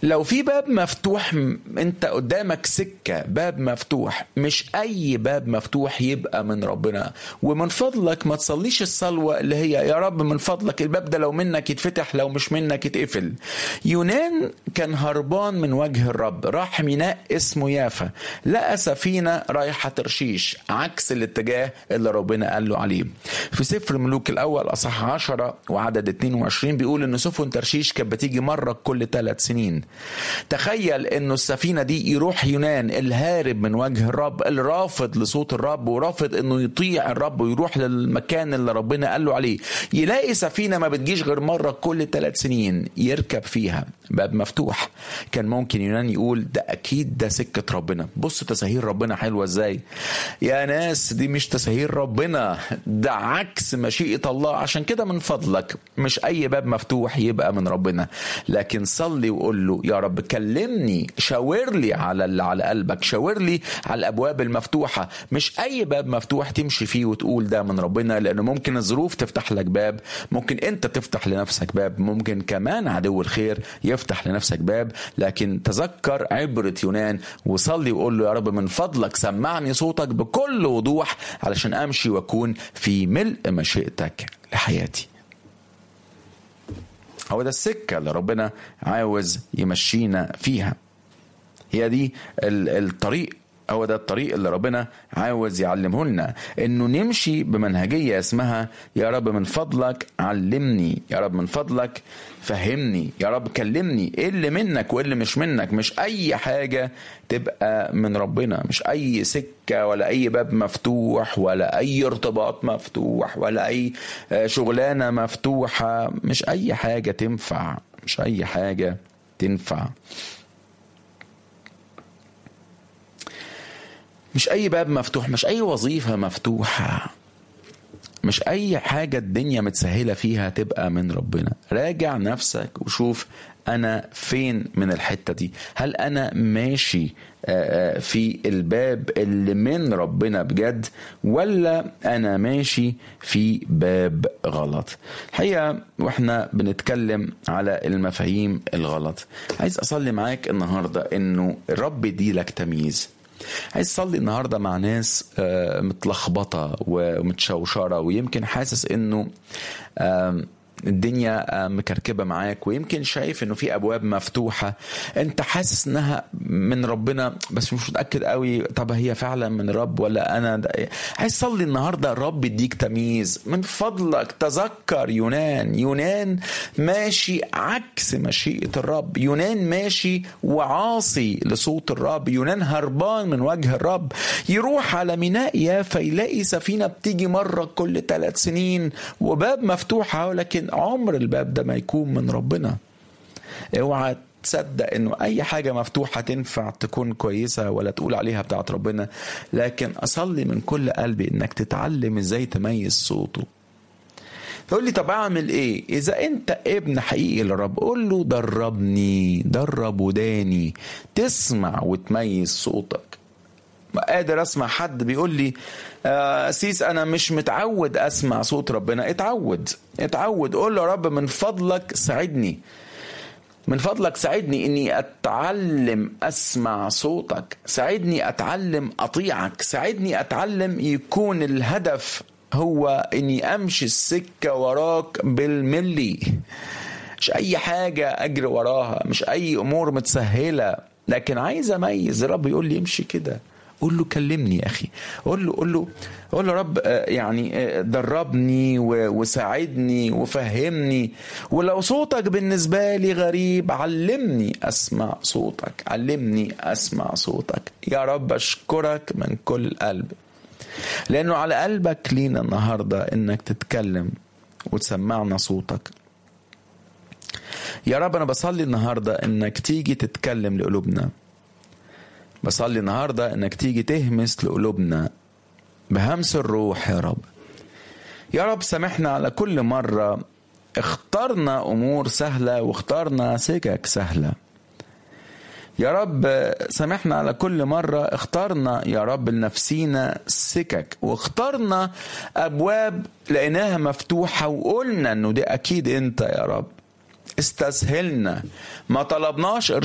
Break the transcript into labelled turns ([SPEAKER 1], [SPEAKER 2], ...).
[SPEAKER 1] لو في باب مفتوح م- انت قدامك سكة باب مفتوح مش اي باب مفتوح يبقى من ربنا ومن فضلك ما تصليش الصلوة اللي هي يا رب من فضلك الباب ده لو منك يتفتح لو مش منك يتقفل يونان كان هربان من وجه الرب راح ميناء اسمه يافا لقى سفينة رايحة ترشيش عكس الاتجاه اللي ربنا قال له عليه في سفر الملوك الأول أصح 10 وعدد 22 بيقول إن سفن ترشيش كانت بتيجي مرة كل ثلاث سنين تخيل إنه السفينة دي يروح يونان الهارب من وجه الرب الرافض لصوت الرب ورافض إنه يطيع الرب ويروح للمكان اللي ربنا قال له عليه يلاقي سفينة ما بتجيش غير مرة كل ثلاث سنين يركب فيها باب مفتوح كان ممكن يونان يقول ده أكيد ده سكة ربنا بص تساهيل ربنا حلوة إزاي يا ناس دي مش تساهيل ربنا ده عكس مشيئة الله عشان كده من فضلك مش أي باب مفتوح يبقى من ربنا لكن صلي وقول له يا رب كلمني شاور لي على اللي على قلبك شاور لي على الأبواب المفتوحة مش أي باب مفتوح تمشي فيه وتقول ده من ربنا لأنه ممكن الظروف تفتح لك باب ممكن أنت تفتح لنفسك باب ممكن كمان عدو الخير يفتح لنفسك باب لكن تذكر عبرة يونان وصلي وقول له يا رب من فضلك سمعني صوتك بكل وضوح علشان أمشي وأكون في ملء مشيئتك لحياتي هو ده السكة اللي ربنا عاوز يمشينا فيها هي دي ال- الطريق هو ده الطريق اللي ربنا عاوز يعلمه لنا انه نمشي بمنهجيه اسمها يا رب من فضلك علمني يا رب من فضلك فهمني يا رب كلمني ايه اللي منك وايه اللي مش منك مش اي حاجه تبقى من ربنا مش اي سكه ولا اي باب مفتوح ولا اي ارتباط مفتوح ولا اي آه، شغلانه مفتوحه مش اي حاجه تنفع مش اي حاجه تنفع مش اي باب مفتوح مش اي وظيفه مفتوحه مش اي حاجه الدنيا متسهله فيها تبقى من ربنا راجع نفسك وشوف انا فين من الحته دي هل انا ماشي آه، آه، في الباب اللي من ربنا بجد ولا انا ماشي في باب غلط الحقيقه واحنا بنتكلم على المفاهيم الغلط عايز اصلي معاك النهارده انه الرب يديلك تمييز عايز اصلي النهارده مع ناس آه، متلخبطه ومتشوشره ويمكن حاسس انه آم، الدنيا آه، مكركبه معاك ويمكن شايف انه في ابواب مفتوحه انت حاسس انها من ربنا بس مش متاكد قوي طب هي فعلا من الرب ولا انا ده إيه؟ عايز صلي النهارده الرب يديك تمييز من فضلك تذكر يونان يونان ماشي عكس مشيئه الرب يونان ماشي وعاصي لصوت الرب يونان هربان من وجه الرب يروح على ميناء يافا يلاقي سفينه بتيجي مره كل ثلاث سنين وباب مفتوح أهو، لكن عمر الباب ده ما يكون من ربنا اوعى تصدق انه اي حاجه مفتوحه تنفع تكون كويسه ولا تقول عليها بتاعت ربنا لكن اصلي من كل قلبي انك تتعلم ازاي تميز صوته تقول لي طب اعمل ايه اذا انت ابن حقيقي للرب قول له دربني درب وداني تسمع وتميز صوتك قادر اسمع حد بيقول لي آه، اسيس انا مش متعود اسمع صوت ربنا اتعود اتعود قول له يا رب من فضلك ساعدني من فضلك ساعدني اني اتعلم اسمع صوتك ساعدني اتعلم اطيعك ساعدني اتعلم يكون الهدف هو اني امشي السكه وراك بالملي مش اي حاجه اجري وراها مش اي امور متسهله لكن عايز اميز الرب يقول لي امشي كده قول له كلمني يا اخي قول له قول له قول له رب آه، يعني آه، دربني و- وساعدني وفهمني ولو صوتك بالنسبه لي غريب علمني اسمع صوتك علمني اسمع صوتك يا رب اشكرك من كل قلب لانه على قلبك لينا النهارده انك تتكلم وتسمعنا صوتك يا رب انا بصلي النهارده انك تيجي تتكلم لقلوبنا بصلي النهارده انك تيجي تهمس لقلوبنا بهمس الروح يا رب يا رب سامحنا على كل مره اخترنا امور سهله واخترنا سكك سهله يا رب سامحنا على كل مرة اخترنا يا رب لنفسينا سكك واخترنا أبواب لقيناها مفتوحة وقلنا إنه دي أكيد أنت يا رب استسهلنا ما طلبناش